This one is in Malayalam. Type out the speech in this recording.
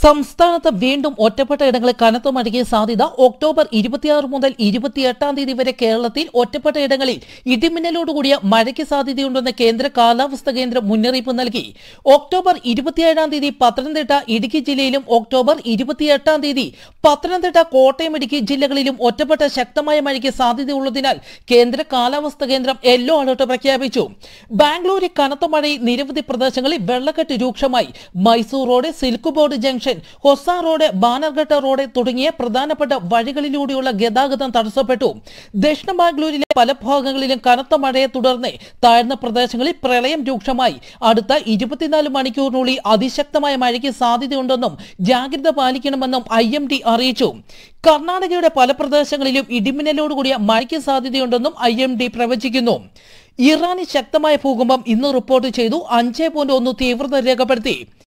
സംസ്ഥാനത്ത് വീണ്ടും ഒറ്റപ്പെട്ട ഇടങ്ങളിൽ കനത്ത മഴയ്ക്ക് സാധ്യത ഒക്ടോബർ ഇരുപത്തിയാറ് മുതൽ ഇരുപത്തിയെട്ടാം തീയതി വരെ കേരളത്തിൽ ഒറ്റപ്പെട്ട ഇടങ്ങളിൽ ഇടിമിന്നലോടുകൂടിയ മഴയ്ക്ക് സാധ്യതയുണ്ടെന്ന് കേന്ദ്ര കാലാവസ്ഥാ കേന്ദ്രം മുന്നറിയിപ്പ് നൽകി ഒക്ടോബർ ഇരുപത്തിയേഴാം തീയതി പത്തനംതിട്ട ഇടുക്കി ജില്ലയിലും ഒക്ടോബർ ഇരുപത്തിയെട്ടാം തീയതി പത്തനംതിട്ട കോട്ടയം ഇടുക്കി ജില്ലകളിലും ഒറ്റപ്പെട്ട ശക്തമായ മഴയ്ക്ക് സാധ്യതയുള്ളതിനാൽ കേന്ദ്ര കാലാവസ്ഥാ കേന്ദ്രം യെല്ലോ അലർട്ട് പ്രഖ്യാപിച്ചു ബാംഗ്ലൂരിൽ കനത്ത മഴയിൽ നിരവധി പ്രദേശങ്ങളിൽ വെള്ളക്കെട്ട് രൂക്ഷമായി Mysore road silk board junction Hosa road Bannerghatta road തുടങ്ങിയ പ്രധാനപ്പെട്ട വഴികളിലൂടെയുള്ള ഗതാഗതം തടസ്സപ്പെട്ടു ദക്ഷിണ ബാംഗ്ലൂരിലെ പല ഭാഗങ്ങളിലും കനത്ത മഴയെ തുടർന്ന് താഴ്ന്ന പ്രദേശങ്ങളിൽ പ്രളയം രൂക്ഷമായി അടുത്ത ഇരുപത്തിനാല് മണിക്കൂറിനുള്ളിൽ അതിശക്തമായ മഴയ്ക്ക് സാധ്യതയുണ്ടെന്നും ജാഗ്രത പാലിക്കണമെന്നും ഐ എം ഡി അറിയിച്ചു കർണാടകയുടെ പല പ്രദേശങ്ങളിലും ഇടിമിന്നലോടുകൂടിയ മഴയ്ക്ക് സാധ്യതയുണ്ടെന്നും ഐ എം ഡി പ്രവചിക്കുന്നു ഇറാനിൽ ശക്തമായ ഭൂകമ്പം ഇന്ന് റിപ്പോർട്ട് ചെയ്തു അഞ്ച് പോയിന്റ് ഒന്ന് തീവ്രത രേഖപ്പെടുത്തി